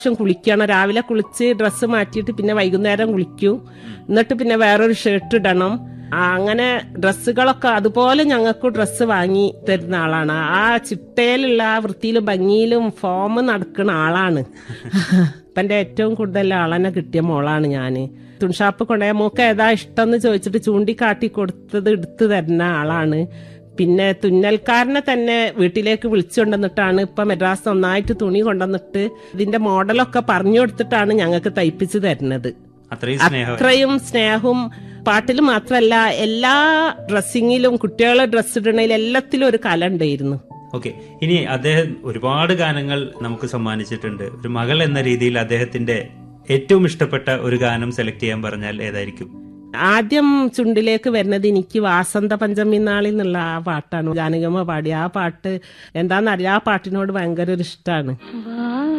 ശേഷം കുളിക്കണം രാവിലെ കുളിച്ച് ഡ്രസ്സ് മാറ്റിയിട്ട് പിന്നെ വൈകുന്നേരം കുളിക്കും എന്നിട്ട് പിന്നെ വേറൊരു ഷർട്ട് ഇടണം ആ, അങ്ങനെ ഡ്രസ്സുകളൊക്കെ അതുപോലെ ഞങ്ങൾക്ക് ഡ്രസ്സ് വാങ്ങി തരുന്ന ആളാണ് ആ ചിട്ടയിലുള്ള ആ വൃത്തിയിലും ഭംഗിയിലും ഫോം നടക്കുന്ന ആളാണ് ഇപ്പന്റെ ഏറ്റവും കൂടുതൽ ആളെന്നെ കിട്ടിയ മോളാണ് ഞാന് തുണിഷാപ്പ് കൊണ്ടുപോയ മോക്ക് ഏതാ ഇഷ്ടം എന്ന് ചോദിച്ചിട്ട് ചൂണ്ടിക്കാട്ടി കൊടുത്തത് എടുത്തു തരുന്ന ആളാണ് പിന്നെ തുന്നൽക്കാരനെ തന്നെ വീട്ടിലേക്ക് വിളിച്ചുകൊണ്ടുവന്നിട്ടാണ് ഇപ്പൊ മദ്രാസ് നന്നായിട്ട് തുണി കൊണ്ടുവന്നിട്ട് ഇതിന്റെ മോഡലൊക്കെ പറഞ്ഞു കൊടുത്തിട്ടാണ് ഞങ്ങൾക്ക് തയ്പ്പിച്ചു തരുന്നത് അത്രയും സ്നേഹം അത്രയും സ്നേഹവും പാട്ടിൽ മാത്രമല്ല എല്ലാ ഡ്രസ്സിങ്ങിലും കുട്ടികളെ ഡ്രസ്സ് ഇടണതിൽ എല്ലാത്തിലും ഒരു കല ഉണ്ടായിരുന്നു ഓക്കെ ഇനി അദ്ദേഹം ഒരുപാട് ഗാനങ്ങൾ നമുക്ക് സമ്മാനിച്ചിട്ടുണ്ട് ഒരു മകൾ എന്ന രീതിയിൽ അദ്ദേഹത്തിന്റെ ഏറ്റവും ഇഷ്ടപ്പെട്ട ഒരു ഗാനം സെലക്ട് ചെയ്യാൻ പറഞ്ഞാൽ ഏതായിരിക്കും ആദ്യം ചുണ്ടിലേക്ക് വരുന്നത് എനിക്ക് വാസന്ത പഞ്ചമി നാളിൽ എന്നുള്ള ആ പാട്ടാണ് ജാനകമ്മ പാടി ആ പാട്ട് എന്താണെന്നറിയാം ആ പാട്ടിനോട് ഭയങ്കര ഒരു ഇഷ്ടമാണ്